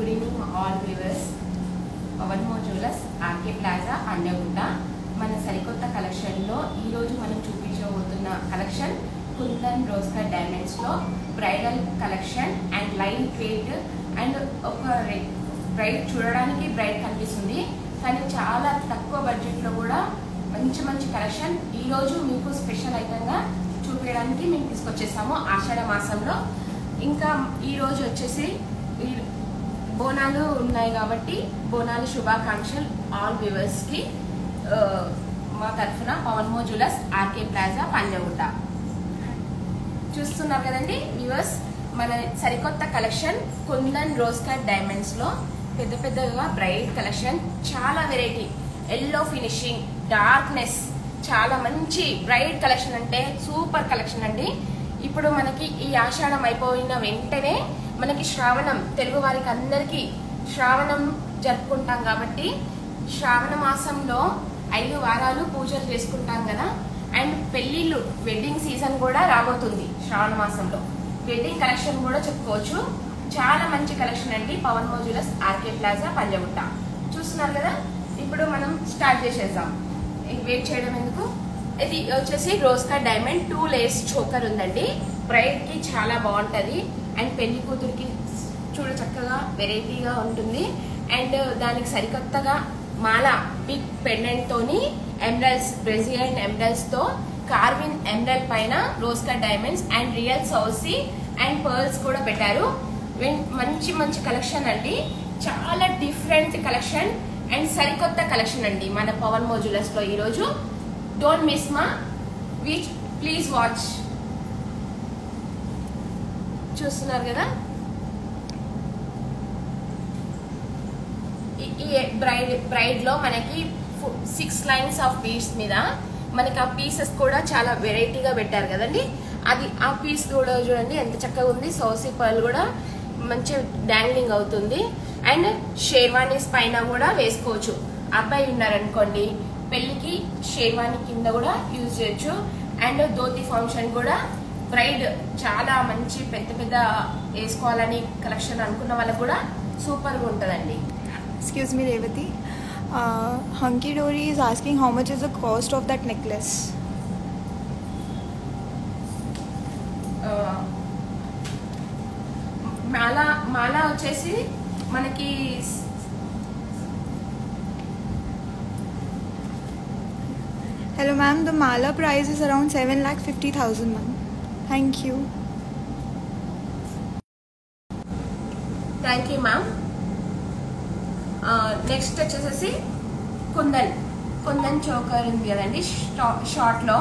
Good evening all viewers Pavan Mojula's RK plaza అండగుంట మన సరికొత్త కలెక్షన్లో ఈరోజు మనం చూపించబోతున్న కలెక్షన్ కుందన్ రోస్కర్ డైమండ్స్లో bridal collection and line weight and ఒక బ్రైడ్ చూడడానికి బ్రైడ్ కనిపిస్తుంది కానీ చాలా తక్కువ బడ్జెట్లో కూడా మంచి మంచి కలెక్షన్ ఈరోజు మీకు స్పెషల్ ఐటమ్గా చూపించడానికి మేము తీసుకొచ్చేసాము ఆషాఢ మాసంలో ఇంకా ఈరోజు వచ్చేసి ఈ బోనాలు ఉన్నాయి కాబట్టి బోనాలు శుభాకాంక్షలు ఆల్ వ్యూవర్స్కి మా తరఫున పవన్ మోజులస్ ఆర్కే ప్లాజా పంజగుట్ట చూస్తున్నారు కదండి వ్యూవర్స్ మన సరికొత్త కలెక్షన్ కుందన్ రోజ్ కట్ డైమండ్స్లో పెద్ద పెద్దగా బ్రైట్ కలెక్షన్ చాలా వెరైటీ ఎల్లో ఫినిషింగ్ డార్క్నెస్ చాలా మంచి బ్రైట్ కలెక్షన్ అంటే సూపర్ కలెక్షన్ అండి ఇప్పుడు మనకి ఈ ఆషాఢం అయిపోయిన వెంటనే మనకి శ్రావణం తెలుగు వారికి అందరికీ శ్రావణం జరుపుకుంటాం కాబట్టి శ్రావణ మాసంలో ఐదు వారాలు పూజలు చేసుకుంటాం కదా అండ్ పెళ్ళిళ్ళు వెడ్డింగ్ సీజన్ కూడా రాబోతుంది శ్రావణ మాసంలో వెడ్డింగ్ కలెక్షన్ కూడా చెప్పుకోవచ్చు చాలా మంచి కలెక్షన్ అండి పవన్ మోజులస్ ఆర్కే ప్లాజా పంజగుట్ట చూస్తున్నారు కదా ఇప్పుడు మనం స్టార్ట్ చేసేద్దాం వెయిట్ చేయడం ఎందుకు ఇది వచ్చేసి రోస్కా డైమండ్ టూ లేస్ చోకర్ ఉందండి బ్రైడ్ కి చాలా బాగుంటది అండ్ పెళ్లి కూతురికి చూడ చక్కగా వెరైటీగా ఉంటుంది అండ్ దానికి సరికొత్తగా మాల బిగ్ పెండెంట్ తోని ఎమరల్స్ బ్రెజిలియన్ ఎమరల్స్ తో కార్విన్ ఎమరల్ పైన రోస్కా డైమండ్స్ అండ్ రియల్ సౌసీ అండ్ పర్ల్స్ కూడా పెట్టారు వెన్- మంచి మంచి కలెక్షన్ అండి చాలా డిఫరెంట్ కలెక్షన్ అండ్ సరికొత్త కలెక్షన్ అండి మన పవన్ మోజులస్ లో ఈరోజు డోంట్ మిస్ మా విచ్ ప్లీజ్ వాచ్ చూస్తున్నారు కదా ఈ- ఈ బ్రైడ్ బ్రైడ్ లో మనకి సిక్స్ లైన్స్ ఆఫ్ పీస్ మీద మనకి ఆ పీసెస్ కూడా చాలా వెరైటీగా పెట్టారు కదండి అది ఆ పీస్ కూడా చూడండి ఎంత చక్కగా ఉంది సోసీ పర్ల్ కూడా మంచి డాంగ్లింగ్ అవుతుంది అండ్ షేర్వానీస్ పైన కూడా వేసుకోవచ్చు అబ్బాయి ఉన్నారనుకోండి పెళ్లికి షేర్వాణి కింద కూడా యూజ్ చేయొచ్చు అండ్ ధోతి ఫంక్షన్ కూడా బ్రైడ్ చాలా మంచి పెద్ద పెద్ద వేసుకోవాలని కలెక్షన్ అనుకున్న వాళ్ళకి కూడా సూపర్గా ఉంటుందండి Excuse me, Revati. Uh, Hunky Dory is asking how much is the cost of that necklace. ఆ, మాల మాల వచ్చేసి మనకి Hello, ma'am. The mala price is around seven lakh fifty thousand, ma'am. Thank you. Thank you ma'am next వచ్చేసేసి kundan kundan choker ఉంది కదండి షార్ట్లో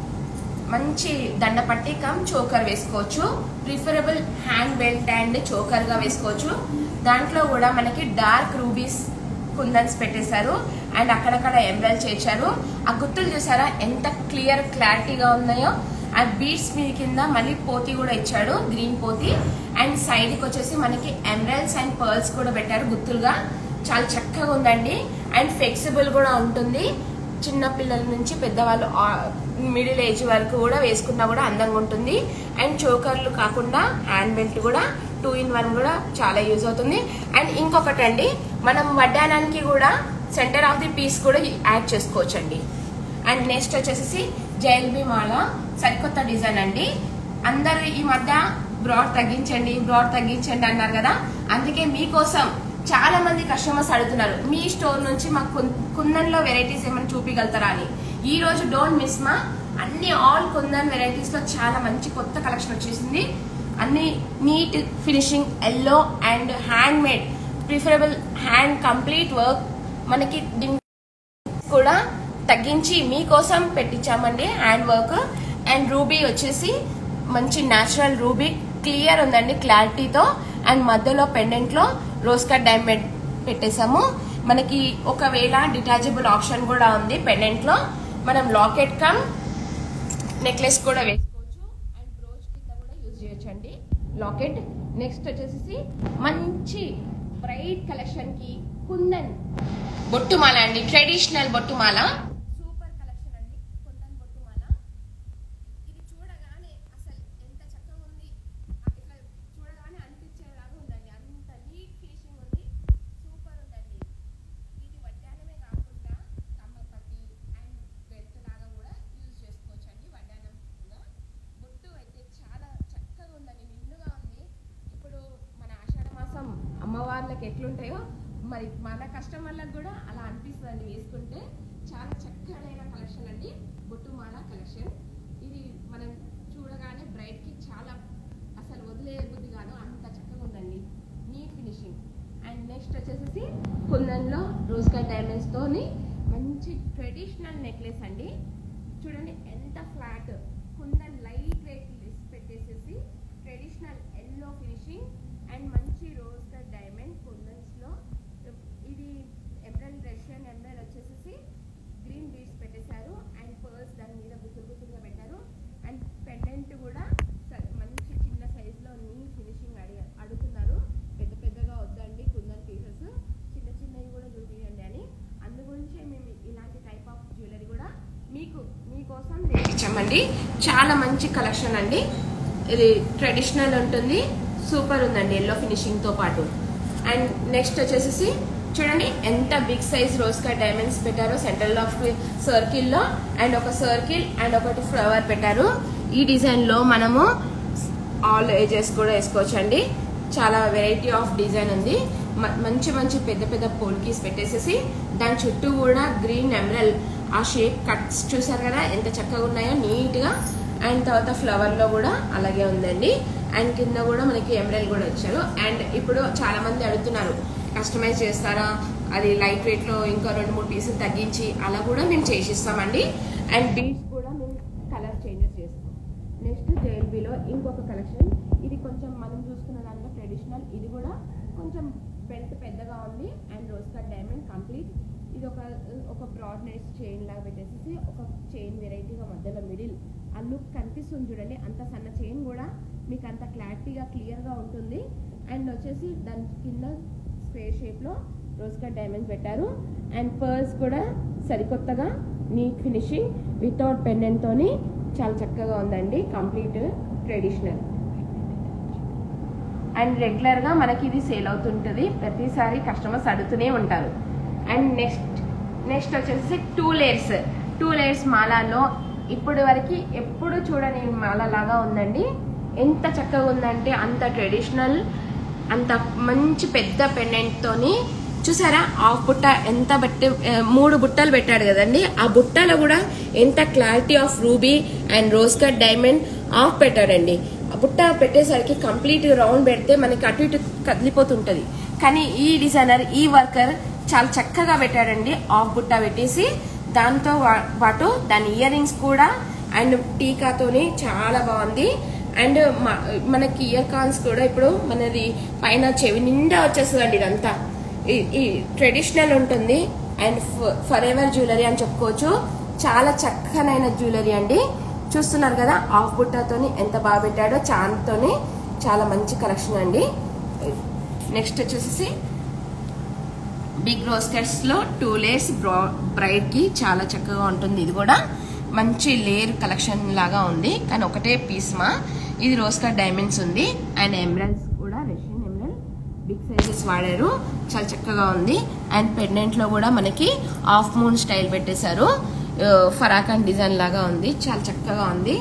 మంచి దండపట్టి cum choker వేసుకోవచ్చు ప్రిఫరబుల్ హ్యాండ్ బెల్ట్ అండ్ చోకర్గా వేసుకోవచ్చు దాంట్లో కూడా మనకి డార్క్ రూబీస్ కుందన్స్ పెట్టేశారు అండ్ అక్కడక్కడ ఎంబ్రాయిల్ చేర్చారు ఆ గుర్తులు చూసారా ఎంత క్లియర్ క్లారిటీగా ఉన్నాయో ఆ బీడ్స్ మీ కింద మళ్ళీ పోతి కూడా ఇచ్చాడు గ్రీన్ పోతి అండ్ సైడ్కి వచ్చేసి మనకి ఎమరల్స్ అండ్ పర్ల్స్ కూడా పెట్టారు గుర్తులుగా చాలా చక్కగా ఉందండి అండ్ ఫ్లెక్సిబుల్ కూడా ఉంటుంది చిన్న పిల్లల నుంచి పెద్దవాళ్ళు మిడిల్ ఏజ్ వరకు కూడా వేసుకున్నా కూడా అందంగా ఉంటుంది అండ్ చోకర్లు కాకుండా హ్యాండ్ బెల్ట్ కూడా టూ ఇన్ వన్ కూడా చాలా యూజ్ అవుతుంది అండ్ ఇంకొకటి అండి మనం వడ్డానానికి కూడా సెంటర్ ఆఫ్ ది పీస్ కూడా యాడ్ చేసుకోవచ్చు అండి అండ్ నెక్స్ట్ వచ్చేసి జైల్బీ మాల సరికొత్త డిజైన్ అండి అందరూ ఈ మధ్య బ్రాడ్ తగ్గించండి బ్రాడ్ తగ్గించండి అన్నారు కదా అందుకే మీకోసం చాలా మంది కస్టమర్స్ అడుగుతున్నారు మీ స్టోర్ నుంచి మాకు కుం- కుందన్లో వెరైటీస్ ఏమైనా చూపించగలుగుతారా అని ఈ రోజు డోంట్ మిస్ మా అన్ని ఆల్ కుందన్ వెరైటీస్ లో చాలా మంచి కొత్త కలెక్షన్ వచ్చేసింది అన్ని neat finishing yellow and hand made preferable hand complete work మనకి దీని కూడా తగ్గించి మీకోసం పెట్టించామండి హ్యాండ్ వర్క్ అండ్ రూబీ వచ్చేసి మంచి న్యాచురల్ రూబీ క్లియర్ ఉందండి క్లారిటీతో అండ్ మధ్యలో పెండెంట్ లో రోజ్ కట్ డైమండ్ పెట్టేశాము మనకి ఒకవేళ డిటాచబుల్ ఆప్షన్ కూడా ఉంది పెండెంట్ లో మనం లాకెట్ కమ్ నెక్లెస్ కూడా వేసుకోవచ్చు అండ్ బ్రోచ్ కింద కూడా యూజ్ చేయొచ్చు అండి లాకెట్ నెక్స్ట్ వచ్చేసి మంచి బ్రైట్ కలెక్షన్ కి కుందన్ బొట్టుమాల అండి ట్రెడిషనల్ బొట్టుమాల సూపర్ కలెక్షన్ అండి కుందన్ బొట్టుమాల ఇది చూడగానే అసలు ఎంత చక్కగా ఉంది ఇట్లా చూడగానే అనిపించేలాగా ఉందండి అంత నీట్ ఫినిషింగ్ ఉంది వాళ్ళకి ఎట్లుంటాయో మరి మన కస్టమర్లకు కూడా అలా అనిపిస్తుంది వేసుకుంటే చాలా చక్కనైన కలెక్షన్ అండి బొట్టుమాల కలెక్షన్ ఇది మనం చూడగానే బ్రైట్ కి చాలా అసలు వదిలే బుద్ధి కాదు అంత చక్కగా ఉందండి నీట్ ఫినిషింగ్ అండ్ నెక్స్ట్ వచ్చేసి కుందన్లో రోజ్ కట్ డైమండ్స్ తోని మంచి ట్రెడిషనల్ నెక్లెస్ అండి చూడండి ఎంత ఫ్లాట్ కుందన్ లైట్ వెయిట్ పెట్టేసేసి ట్రెడిషనల్ ఎల్లో ఫినిషింగ్ అండ్ మంచి రోజ్ కట్ డైమండ్ కుందన్స్ లో ఇది ఎమరల్ రష్యన్ ఎమరల్ వచ్చేసి గ్రీన్ బీడ్స్ పెట్టేశారు అండ్ పర్ల్స్ దాని మీద గుత్తులు గుత్తులుగా పెట్టారు అండ్ పెండెంట్ కూడా స- మంచి చిన్న సైజ్ లో నీ ఫినిషింగ్ అడిగ అడుగుతున్నారు పెద్ద పెద్దగా వద్దండి కుందన్ పీసెస్ చిన్న చిన్నవి కూడా చూపించండి అని అందు గురించే మేము ఇలాంటి టైప్ ఆఫ్ జ్యువెలరీ కూడా మీకు మీకోసం తెప్పించామండి చాలా మంచి కలెక్షన్ అండి ఇది ట్రెడిషనల్ ఉంటుంది సూపర్ ఉందండి ఎల్లో ఫినిషింగ్ తో పాటు అండ్ నెక్స్ట్ వచ్చేసి చూడండి ఎంత big size rose cut diamonds పెట్టారో సెంటర్ ఆఫ్ సర్కిల్ లో అండ్ ఒక సర్కిల్ అండ్ ఒకటి ఫ్లవర్ పెట్టారు ఈ డిజైన్ లో మనము ఆల్ ఏజెస్ కూడా వేసుకోవచ్చు అండి చాలా వెరైటీ ఆఫ్ డిజైన్ ఉంది మ- మంచి మంచి పెద్ద పెద్ద పోల్కీస్ పెట్టేసేసి దాని చుట్టూ కూడా గ్రీన్ ఎమరల్ ఆ షేప్ కట్స్ చూసారు కదా ఎంత చక్కగా ఉన్నాయో నీట్ గా అండ్ తర్వాత ఫ్లవర్ లో కూడా అలాగే ఉందండి అండ్ కింద కూడా మనకి ఎమరల్ కూడా వచ్చారు అండ్ ఇప్పుడు చాలా మంది అడుగుతున్నారు కస్టమైజ్ చేస్తారా అది లైట్ వెయిట్ లో ఇంకా రెండు మూడు పీసులు తగ్గించి అలా కూడా మేము చేసిస్తామండి అండ్ బీడ్స్ కూడా మేము కలర్ చేంజెస్ చేస్తాం నెక్స్ట్ జేఎల్బీలో ఇంకొక కలెక్షన్ ఇది కొంచెం మనం చూసుకున్న దాంట్లో ట్రెడిషనల్ ఇది కూడా కొంచెం బెల్ట్ పెద్దగా ఉంది and rose cut diamond complete ఇది ఒక ఒక బ్రాడ్ నెస్ చైన్ లాగా పెట్టేసి ఒక చైన్ వెరైటీగా మధ్యలో మిడిల్ ఆ లుక్ కనిపిస్తుంది చూడండి అంత సన్న చైన్ కూడా మీకు అంత క్లారిటీగా క్లియర్గా ఉంటుంది అండ్ వచ్చేసి దాని కింద స్క్వేర్ షేప్లో రోజ్ కట్ డైమండ్స్ పెట్టారు అండ్ పర్ల్స్ కూడా సరికొత్తగా నీట్ ఫినిషింగ్ వితౌట్ పెండెంట్తోని చాలా చక్కగా ఉందండి కంప్లీట్ ట్రెడిషనల్ అండ్ రెగ్యులర్గా మనకి ఇది సేల్ అవుతుంటుంది ప్రతిసారి కస్టమర్స్ అడుగుతూనే ఉంటారు అండ్ నెక్స్ట్ నెక్స్ట్ వచ్చేసి టూ లేయర్స్ టూ లేయర్స్ మాలాలో ఇప్పటి వరకు ఎప్పుడు చూడని మాల లాగా ఉందండి ఎంత చక్కగా ఉందంటే అంత ట్రెడిషనల్ అంత మంచి పెద్ద పెండెంట్ తోని చూసారా హాఫ్ బుట్ట ఎంత బట్టి ఆ, మూడు బుట్టలు పెట్టాడు కదండి ఆ బుట్టలో కూడా ఎంత clarity of ruby and rose cut diamond of పెట్టాడండి ఆ బుట్ట పెట్టేసరికి కంప్లీట్ రౌండ్ పెడితే మనకి అటు ఇటు కదిలిపోతుంటది కానీ ఈ డిజైనర్ ఈ వర్కర్ చాలా చక్కగా పెట్టాడండి ఆఫ్ బుట్ట పెట్టేసి దాంతో వా- పాటు దాని ఇయర్ రింగ్స్ కూడా అండ్ టీకాతోని చాలా బాగుంది అండ్ మ- మనకి ఇయర్ కాన్స్ కూడా ఇప్పుడు మనది పైన చెవి నిండా వచ్చేస్తుందండి ఇదంతా ఈ- ఈ ట్రెడిషనల్ ఉంటుంది అండ్ ఫర్ ఎవర్ జ్యువెలరీ అని చెప్పుకోవచ్చు చాలా చక్కనైన జ్యువెలరీ అండి చూస్తున్నారు కదా ఆఫ్ బుట్టతోని ఎంత బాగా పెట్టాడో చాంద్తోని చాలా మంచి కలెక్షన్ అండి నెక్స్ట్ వచ్చేసి బిగ్ రోస్టర్స్ లో టూ లేయర్స్ బ్రైడ్ కి చాలా చక్కగా ఉంటుంది ఇది కూడా మంచి లేయర్ కలెక్షన్ లాగా ఉంది కానీ ఒకటే పీస్ మా ఇది రోజ్ కట్ డైమండ్స్ ఉంది అండ్ ఎమరల్స్ కూడా రష్యన్ ఎమరల్ బిగ్ సైజెస్ వాడారు చాలా చక్కగా ఉంది అండ్ పెండెంట్ లో కూడా మనకి హాఫ్ మూన్ స్టైల్ పెట్టేశారు ఆ, ఫరాకాన్ డిజైన్ లాగా ఉంది చాలా చక్కగా ఉంది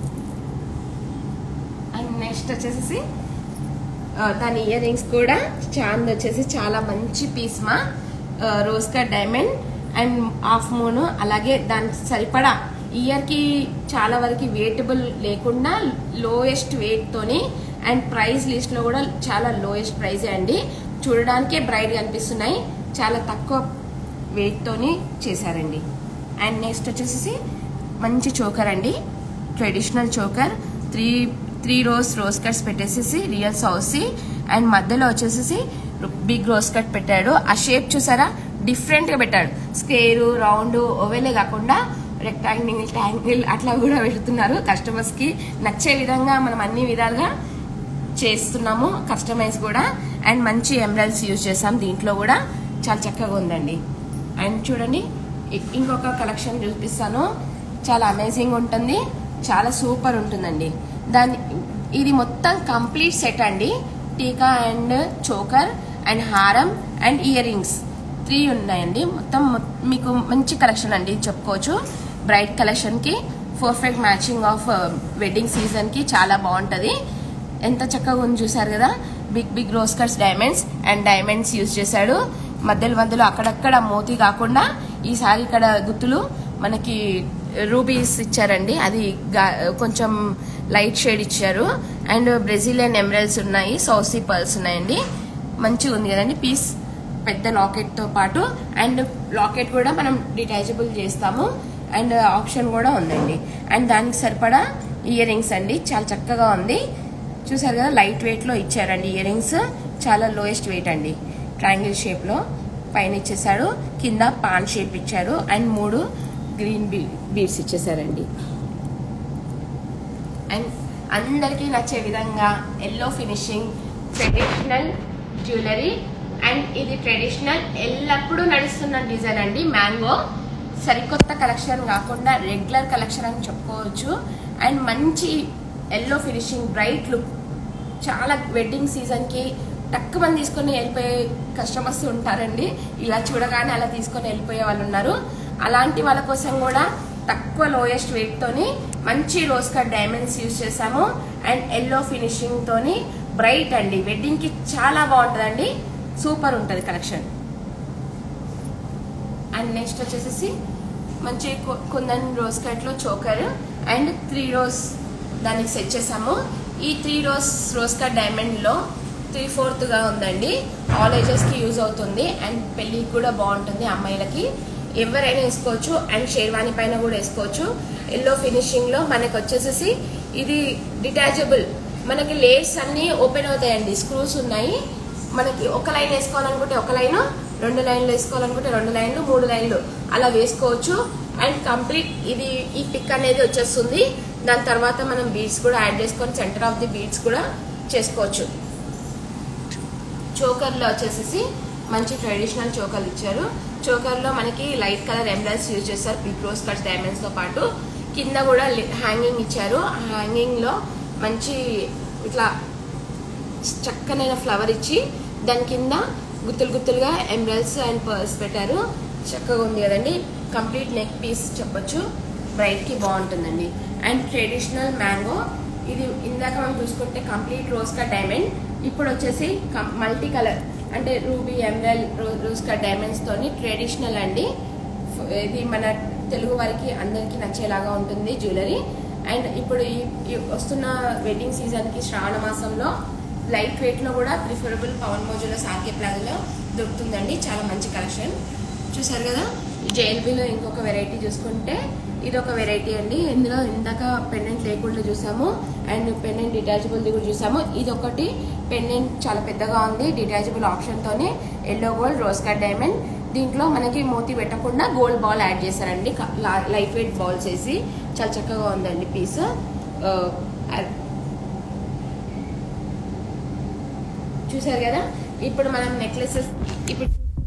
అండ్ నెక్స్ట్ వచ్చేసి ఆ, దాని ఇయర్ రింగ్స్ కూడా చాంద్ వచ్చేసి చాలా మంచి పీస్ మా rose cut diamond and half moon అలాగే దానికి సరిపడా ఇయర్ కి చాలా వరకు వేటబుల్ లేకుండా లోయెస్ట్ వెయిట్ తోని అండ్ ప్రైస్ లిస్ట్ లో కూడా చాలా లోయెస్ట్ ప్రైజే అండి చూడడానికే బ్రైట్ కనిపిస్తున్నాయి చాలా తక్కువ వెయిట్ తోని చేశారండి అండ్ నెక్స్ట్ వచ్చేసి మంచి చోకర్ అండి traditional choker three three rows rose cuts పెట్టేసేసి రియల్ సౌసీ అండ్ మధ్యలో వచ్చేసేసి బిగ్ రోజ్ కట్ పెట్టాడు ఆ షేప్ చూసారా డిఫరెంట్ గా పెట్టాడు స్క్వేర్ రౌండ్ ఓవెలే కాకుండా రెక్టాంగిల్ ట్యాంగిల్ అట్లా కూడా పెడుతున్నారు కస్టమర్స్ కి నచ్చే విధంగా మనం అన్ని విధాలుగా చేస్తున్నాము కస్టమైజ్ కూడా అండ్ మంచి ఎమరల్స్ యూజ్ చేసాం దీంట్లో కూడా చాలా చక్కగా ఉందండి అండ్ చూడండి ఇ- ఇంకొక కలెక్షన్ చూపిస్తాను చాలా అమేజింగ్ ఉంటుంది చాలా సూపర్ ఉంటుందండి దాని ఇది మొత్తం కంప్లీట్ సెట్ అండి టీకా అండ్ చోకర్ అండ్ హారం అండ్ ఇయర్ రింగ్స్ త్రీ ఉన్నాయండి మొత్తం మొ- మీకు మంచి కలెక్షన్ అండి చెప్పుకోవచ్చు బ్రైట్ కలెక్షన్ కి perfect matching of wedding season కి చాలా బాగుంటది ఎంత చక్కగా ఉంది చూసారు కదా big big rose cuts diamonds and diamonds use చేశాడు మధ్యలో మధ్యలో అక్కడక్కడ మోతీ కాకుండా ఈసారి ఇక్కడ గుత్తులు మనకి రూబీస్ ఇచ్చారండి అది గా- కొంచెం లైట్ షేడ్ ఇచ్చారు అండ్ బ్రెజిలియన్ ఎమరల్స్ ఉన్నాయి సౌసీ పర్ల్స్ ఉన్నాయండి మంచిగా ఉంది కదండి పీస్ పెద్ద లాకెట్ తో పాటు అండ్ లాకెట్ కూడా మనం డిటాచబుల్ చేస్తాము అండ్ ఆప్షన్ కూడా ఉందండి అండ్ దానికి సరిపడా ఇయర్ రింగ్స్ అండి చాలా చక్కగా ఉంది చూసారు కదా లైట్ వెయిట్ లో ఇచ్చారండి ఇయర్ రింగ్స్ చాలా లోయెస్ట్ వెయిట్ అండి ట్రయాంగిల్ షేప్ లో పైన ఇచ్చేసాడు కింద పాన్ షేప్ ఇచ్చారు అండ్ మూడు గ్రీన్ బీడ్స్ ఇచ్చేసారండి అండ్ అందరికీ నచ్చే విధంగా yellow finishing traditional jewellery and ఇది ట్రెడిషనల్ ఎల్లప్పుడూ నడుస్తున్న డిజైన్ అండి మ్యాంగో సరికొత్త కలెక్షన్ కాకుండా రెగ్యులర్ కలెక్షన్ అని చెప్పుకోవచ్చు అండ్ మంచి ఎల్లో ఫినిషింగ్ బ్రైట్ లుక్ చాలా వెడ్డింగ్ సీజన్కి తక్కువ మంది తీసుకొని వెళ్ళిపోయే కస్టమర్స్ ఉంటారండి ఇలా చూడగానే అలా తీసుకొని వెళ్ళిపోయే వాళ్ళు ఉన్నారు అలాంటి వాళ్ళ కోసం కూడా తక్కువ లోయెస్ట్ వెయిట్ తోని మంచి రోజ్ కట్ డైమండ్స్ యూజ్ చేసాము అండ్ ఎల్లో ఫినిషింగ్ తోని బ్రైట్ అండి వెడ్డింగ్ కి చాలా బాగుంటుందండి సూపర్ ఉంటుంది కలెక్షన్ అండ్ నెక్స్ట్ వచ్చేసి మంచి కు- కుందన్ రోజ్ కట్ లో చోకర్ అండ్ త్రీ రోజ్ దానికి సెట్ చేసాము ఈ three rows rose cut diamond లో త్రీ ఫోర్త్ గా ఉందండి ఆల్ ఏజెస్ కి యూజ్ అవుతుంది అండ్ పెళ్లికి కూడా బాగుంటుంది అమ్మాయిలకి ఎవరైనా వేసుకోవచ్చు అండ్ షేర్వాణి పైన కూడా వేసుకోవచ్చు ఎల్లో ఫినిషింగ్ లో మనకి వచ్చేసేసి ఇది డిటాచబుల్ మనకి లేస్ అన్ని ఓపెన్ అవుతాయండి స్క్రూస్ ఉన్నాయి మనకి ఒక లైన్ వేసుకోవాలనుకుంటే ఒక లైన్ రెండు లైన్లు వేసుకోవాలనుకుంటే రెండు లైన్లు మూడు లైన్లు అలా వేసుకోవచ్చు అండ్ కంప్లీట్ ఇది ఈ పిక్ అనేది వచ్చేస్తుంది దాని తర్వాత మనం బీడ్స్ కూడా యాడ్ చేసుకొని సెంటర్ ఆఫ్ ది బీడ్స్ కూడా చేసుకోవచ్చు చోకర్లో వచ్చేసేసి మంచి ట్రెడిషనల్ చోకర్లు ఇచ్చారు చోకర్లో మనకి లైట్ కలర్ ఎంబ్రాయిడ్స్ యూజ్ చేస్తారు బిగ్ రోజ్ కట్స్ డైమండ్స్ తో పాటు కింద కూడా హ్యాంగింగ్ ఇచ్చారు ఆ హ్యాంగింగ్ లో మంచి ఇట్లా చక్కనైన ఫ్లవర్ ఇచ్చి దాని కింద గుత్తులు గుత్తులుగా ఎంబ్రాయిడ్స్ అండ్ పర్ల్స్ పెట్టారు చక్కగా ఉంది కదండి కంప్లీట్ నెక్ పీస్ చెప్పొచ్చు బ్రైట్ కి బాగుంటుందండి అండ్ ట్రెడిషనల్ మ్యాంగో ఇది ఇందాక మనం చూసుకుంటే కంప్లీట్ రోజ్ కట్ డైమండ్ ఇప్పుడు వచ్చేసి మల్టీ కలర్ అంటే ruby emerald rose cut diamonds తోని ట్రెడిషనల్ అండి ఫ్- ఇది మన తెలుగు వారికి అందరికీ నచ్చేలాగా ఉంటుంది జ్యువెలరీ అండ్ ఇప్పుడు ఈ ఈ వస్తున్న వెడ్డింగ్ సీజన్ కి శ్రావణ మాసంలో లైట్ వెయిట్ లో కూడా ప్రిఫరబుల్ పవన్ మోజులో సాకే ప్లాజాలో దొరుకుతుందండి చాలా మంచి కలెక్షన్ చూసారు కదా జేఎల్బీలో ఇంకొక వెరైటీ చూసుకుంటే ఇది ఒక వెరైటీ అండి ఇందులో ఇందాక పెండెంట్ లేకుండా చూసాము అండ్ పెండెంట్ డిటాచబుల్ కూడా చూసాము ఇది ఒకటి పెండెంట్ చాలా పెద్దగా ఉంది డిటాచబుల్ ఆప్షన్ తోనే yellow gold rose cut diamond దీంట్లో మనకి మోతి పెట్టకుండా గోల్డ్ బాల్ యాడ్ చేశారండి లైట్ వెయిట్ బాల్స్ వేసి చాలా చక్కగా ఉందండి పీస్ చూసారు కదా ఇప్పుడు మనం నెక్లెసెస్ ఇప్పుడు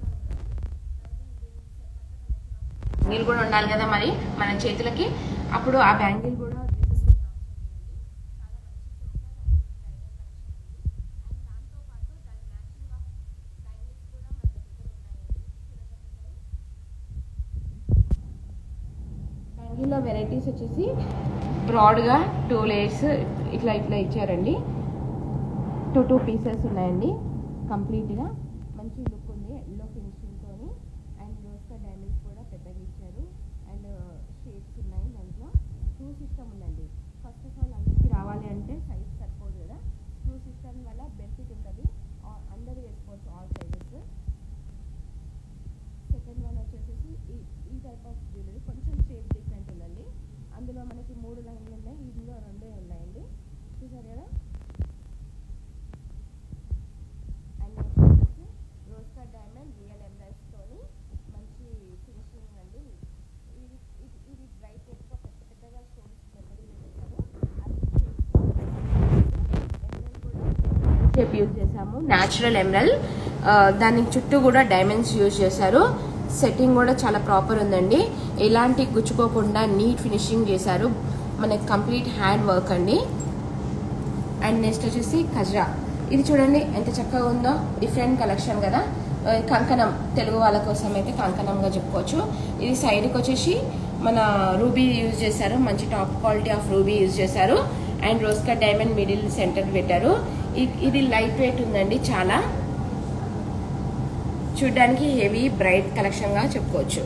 బ్యాంగిల్ కూడా ఉండాలి కదా మరి మన చేతులకి అప్పుడు ఆ బ్యాంగిల్ కూడా బ్యాంగిల్లో వెరైటీస్ వచ్చేసి బ్రాడ్గా టూ లేయర్స్ ఇట్లా ఇట్లా ఇచ్చారండి టూ టూ పీసెస్ ఉన్నాయండి కంప్లీట్గా మంచి లుక్ ఉంది ఎల్లో ఫినిషింగ్తోని అండ్ రోస్కా డైమండ్స్ కూడా పెద్దగా ఇచ్చారు అండ్ షేప్స్ ఉన్నాయి దాంట్లో టూ సిస్టమ్ ఉందండి ఫస్ట్ ఆఫ్ ఆల్ అందరికీ రావాలి అంటే సైజ్ సరిపోదు కదా టూ సిస్టమ్ వల్ల బెనిఫిట్ ఉంటుంది ఆ- అందరూ వేసుకోవచ్చు ఆల్ సైజెస్ సెకండ్ వన్ వచ్చేసి ఈ ఈ టైప్ ఆఫ్ జ్యువెలరీ కొంచెం షేప్ డిఫరెంట్ ఉందండి అందులో మనకి మూడు లైన్లు ఉన్నాయి ఇందులో రెండే ఉన్నాయండి చూసారు కదా అండ్ నెక్స్ట్ వచ్చేసి రోజ్ కట్ డైమండ్ రియల్ ఎంబ్రాయిడ్స్ తోని మంచి ఫినిషింగ్ అండి ఇది ఇది ఇది బ్రైట్ ఎక్కువ పెద్ద పెద్దగా స్టోన్స్ మెమరీ చేశారు షేప్ యూజ్ చేసాము న్యాచురల్ ఎమరల్ దానికి చుట్టూ కూడా డైమండ్స్ యూజ్ చేశారు సెట్టింగ్ కూడా చాలా ప్రాపర్ ఉందండి ఎలాంటి గుచ్చుకోకుండా నీట్ ఫినిషింగ్ చేశారు మనకి కంప్లీట్ హ్యాండ్ వర్క్ అండి అండ్ నెక్స్ట్ వచ్చేసి కజ్రా ఇది చూడండి ఎంత చక్కగా ఉందో డిఫరెంట్ కలెక్షన్ కదా ఆ, కంకణం తెలుగు వాళ్ళ కోసం అయితే కంకణంగా చెప్పుకోవచ్చు ఇది సైడ్కి వచ్చేసి మన రూబీ యూజ్ చేశారు మంచి top quality of ruby use చేశారు అండ్ రోస్కా డైమండ్ మిడిల్ సెంటర్ పెట్టారు ఇ- ఇది లైట్ వెయిట్ ఉందండి చాలా చూడ్డానికి హెవీ బ్రైట్ కలెక్షన్ గా చెప్పుకోవచ్చు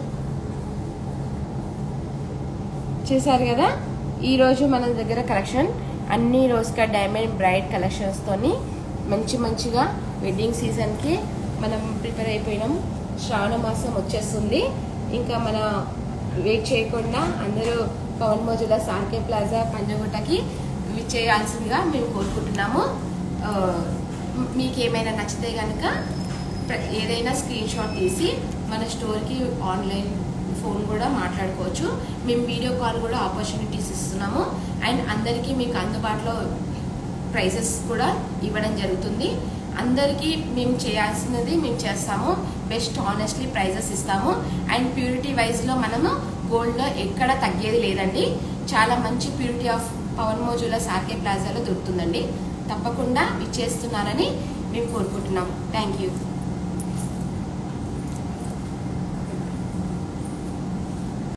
చూసారు కదా ఈ రోజు మన దగ్గర కలెక్షన్ అన్ని రోస్కా డైమండ్ బ్రైట్ కలెక్షన్స్ తోని మంచి మంచిగా వెడ్డింగ్ సీజన్ కి మనం ప్రిపేర్ అయిపోయినాం శ్రావణ మాసం వచ్చేస్తుంది ఇంకా మన వెయిట్ చేయకుండా అందరూ పవన్ మోజుల సార్కే ప్లాజా పంజగుట్టకి చేయాల్సిందిగా మేము కోరుకుంటున్నాము ఆ, మీకు ఏమైనా నచ్చితే కనుక ప్ర- ఏదైనా స్క్రీన్ షాట్ తీసి మన స్టోర్కి ఆన్లైన్ ఫోన్ కూడా మాట్లాడుకోవచ్చు మేము వీడియో కాల్ కూడా ఆపర్చునిటీస్ ఇస్తున్నాము అండ్ అందరికీ మీకు అందుబాటులో ప్రైసెస్ కూడా ఇవ్వడం జరుగుతుంది అందరికీ మేము చేయాల్సినది మేము చేస్తాము బెస్ట్ ఆనెస్ట్లీ ప్రైజెస్ ఇస్తాము అండ్ ప్యూరిటీ వైజ్లో మనము గోల్డ్లో ఎక్కడ తగ్గేది లేదండి చాలా మంచి ప్యూరిటీ ఆఫ్ పవన్ మోజుల సార్కే ప్లాజాలో దొరుకుతుందండి తప్పకుండా ఇచ్చేస్తున్నారని మేము కోరుకుంటున్నాం థ్యాంక్ యూ